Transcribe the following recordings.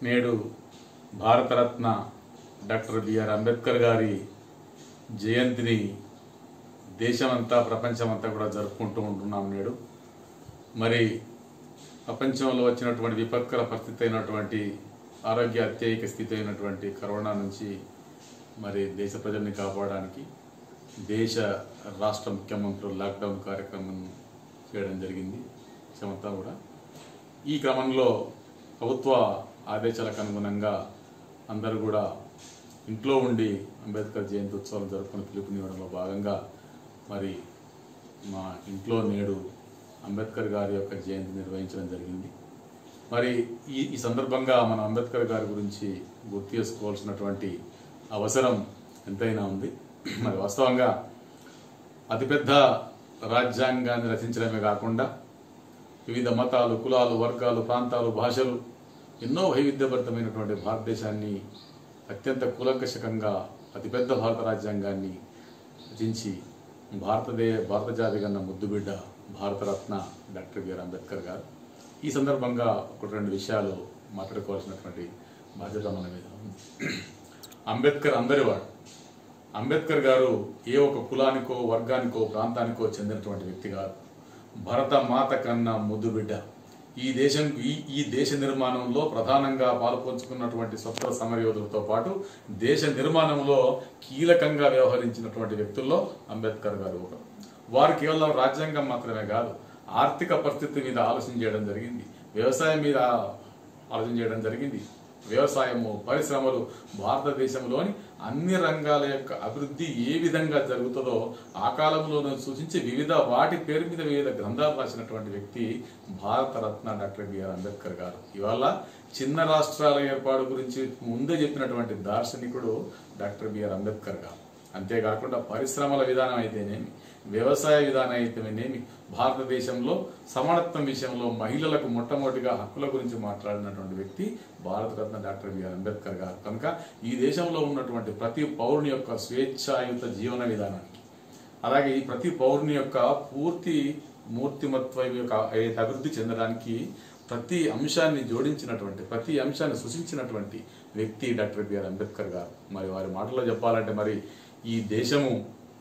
నేడు Bharat Ratna doctor BR Ambedkar గారి జయంతిని దేశమంతా ప్రపంచమంతా కూడా జరుపుకుంటూ ఉంటున్నాం నేడు మరి ప్రపంచంలో వచ్చినటువంటి విపత్కర పరిస్థితి అయినటువంటి ఆరోగ్య అత్యయిక స్థితి అయినటువంటి కరోనా నుంచి మరి దేశ ప్రజల్ని కాపాడడానికి దేశ రాష్ట్ర ముఖ్యమంత్రులు లాక్డౌన్ కార్యక్రమం చేయడం జరిగింది దేశమంతా కూడా ఈ క్రమంలో ప్రభుత్వ ఆదేశాలకు అనుగుణంగా అందరూ కూడా ఇంట్లో ఉండి అంబేద్కర్ జయంతి ఉత్సవాలు జరుపుకుని పిలుపునివ్వడంలో భాగంగా మరి మా ఇంట్లో నేడు అంబేద్కర్ గారి యొక్క జయంతి నిర్వహించడం జరిగింది మరి ఈ ఈ సందర్భంగా మన అంబేద్కర్ గారి గురించి గుర్తు చేసుకోవాల్సినటువంటి అవసరం ఎంతైనా ఉంది మరి వాస్తవంగా అతిపెద్ద రాజ్యాంగాన్ని రచించడమే కాకుండా వివిధ మతాలు కులాలు వర్గాలు ప్రాంతాలు భాషలు ఎన్నో వైవిధ్యభరితమైనటువంటి భారతదేశాన్ని అత్యంత కూలంకషకంగా అతిపెద్ద భారత రాజ్యాంగాన్ని రచించి భారతదే భారత జాతి కన్న ముద్దుబిడ్డ భారతరత్న డాక్టర్ బిఆర్ అంబేద్కర్ గారు ఈ సందర్భంగా ఒకటి రెండు విషయాలు మాట్లాడుకోవాల్సినటువంటి బాధ్యత మన మీద ఉంది అంబేద్కర్ అందరివాడు అంబేద్కర్ గారు ఏ ఒక కులానికో వర్గానికో ప్రాంతానికో చెందినటువంటి వ్యక్తి కాదు భరత మాత కన్నా ముద్దు బిడ్డ ఈ దేశం ఈ ఈ దేశ నిర్మాణంలో ప్రధానంగా పాల్పంచుకున్నటువంటి స్వతంత్ర సమరయోధులతో పాటు దేశ నిర్మాణంలో కీలకంగా వ్యవహరించినటువంటి వ్యక్తుల్లో అంబేద్కర్ గారు ఒకరు వారు కేవలం రాజ్యాంగం మాత్రమే కాదు ఆర్థిక పరిస్థితి మీద ఆలోచన చేయడం జరిగింది వ్యవసాయం మీద ఆలోచన చేయడం జరిగింది వ్యవసాయము పరిశ్రమలు భారతదేశంలోని అన్ని రంగాల యొక్క అభివృద్ధి ఏ విధంగా జరుగుతుందో ఆ కాలంలోనే సూచించి వివిధ వాటి పేరు మీద వివిధ గ్రంథాలు రాసినటువంటి వ్యక్తి భారతరత్న డాక్టర్ బిఆర్ అంబేద్కర్ గారు ఇవాళ చిన్న రాష్ట్రాల ఏర్పాటు గురించి ముందే చెప్పినటువంటి దార్శనికుడు డాక్టర్ బిఆర్ అంబేద్కర్ గారు అంతేకాకుండా పరిశ్రమల విధానం అయితేనేమి వ్యవసాయ విధానం అయితేనేమి భారతదేశంలో సమానత్వం విషయంలో మహిళలకు మొట్టమొదటిగా హక్కుల గురించి మాట్లాడినటువంటి వ్యక్తి భారతరత్న డాక్టర్ బిఆర్ అంబేద్కర్ గారు కనుక ఈ దేశంలో ఉన్నటువంటి ప్రతి పౌరుని యొక్క స్వేచ్ఛాయుత జీవన విధానానికి అలాగే ఈ ప్రతి పౌరుని యొక్క పూర్తి మూర్తిమత్వ యొక్క అభివృద్ధి చెందడానికి ప్రతి అంశాన్ని జోడించినటువంటి ప్రతి అంశాన్ని సృష్టించినటువంటి వ్యక్తి డాక్టర్ బిఆర్ అంబేద్కర్ గారు మరి వారి మాటలో చెప్పాలంటే మరి ఈ దేశము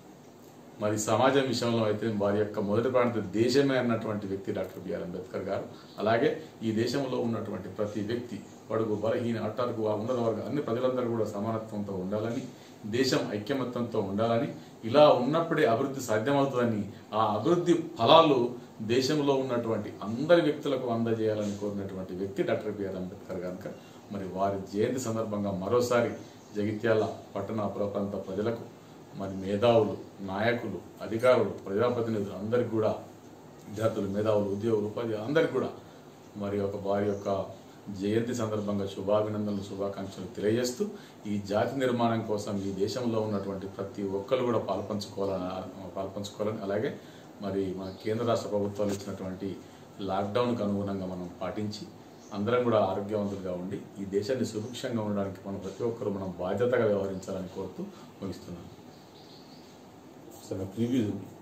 మరి సమాజం విషయంలో అయితే వారి యొక్క మొదటి ప్రాంత దేశమే అన్నటువంటి వ్యక్తి డాక్టర్ బిఆర్ అంబేద్కర్ గారు అలాగే ఈ దేశంలో ఉన్నటువంటి ప్రతి వ్యక్తి పడుగు బలహీన అట్టడుగు ఉన్నత వర్గ అన్ని ప్రజలందరూ కూడా సమానత్వంతో ఉండాలని దేశం ఐక్యమత్యంతో ఉండాలని ఇలా ఉన్నప్పుడే అభివృద్ధి సాధ్యమవుతుందని ఆ అభివృద్ధి ఫలాలు దేశంలో ఉన్నటువంటి అందరి వ్యక్తులకు అందజేయాలని కోరినటువంటి వ్యక్తి డాక్టర్ బిఆర్ అంబేద్కర్ కనుక మరి వారి జయంతి సందర్భంగా మరోసారి జగిత్యాల పట్టణ పుర ప్రాంత ప్రజలకు మరి మేధావులు నాయకులు అధికారులు ప్రజాప్రతినిధులు అందరికి కూడా విద్యార్థులు మేధావులు ఉద్యోగులు ఉపాధ్యాయులు అందరికి కూడా మరి ఒక వారి యొక్క జయంతి సందర్భంగా శుభాభినందనలు శుభాకాంక్షలు తెలియజేస్తూ ఈ జాతి నిర్మాణం కోసం ఈ దేశంలో ఉన్నటువంటి ప్రతి ఒక్కరు కూడా పాల్పంచుకోవాలని పాల్పంచుకోవాలని అలాగే మరి మన కేంద్ర రాష్ట్ర ప్రభుత్వాలు ఇచ్చినటువంటి లాక్డౌన్కు అనుగుణంగా మనం పాటించి అందరం కూడా ఆరోగ్యవంతులుగా ఉండి ఈ దేశాన్ని సుభిక్షంగా ఉండడానికి మనం ప్రతి ఒక్కరు మనం బాధ్యతగా వ్యవహరించాలని కోరుతూ ముగిస్తున్నాను అసలు ప్రివ్యూస్ ఉంది